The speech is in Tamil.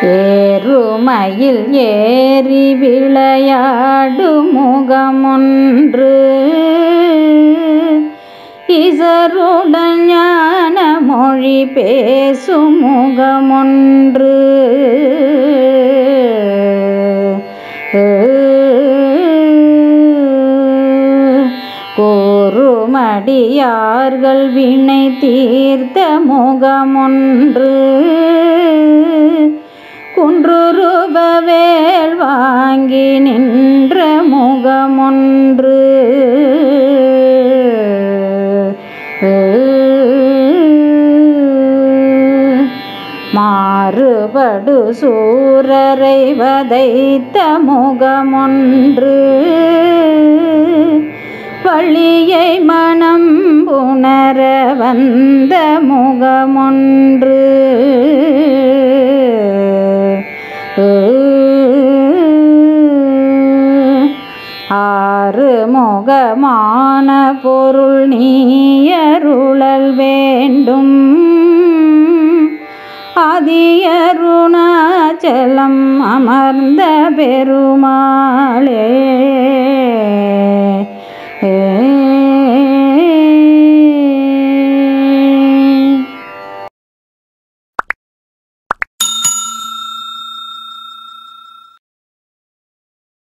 ஏறுமயில் ஏறி விளையாடு முகமொன்று இசருடன் ஞான மொழி பேசும் முகமொன்று கோருமடியார்கள் வினை தீர்த்த முகமொன்று குன்றுருபவேல் வாங்கி நின்ற முகமொன்று மாறுபடு சூரரை வதைத்த முகமொன்று வழியை மனம் புணர வந்த முகமொன்று ஆறு முகமான பொருள் நீயருளல் வேண்டும் ஆதியருணாச்சலம் அமர்ந்த பெருமாளே ஏ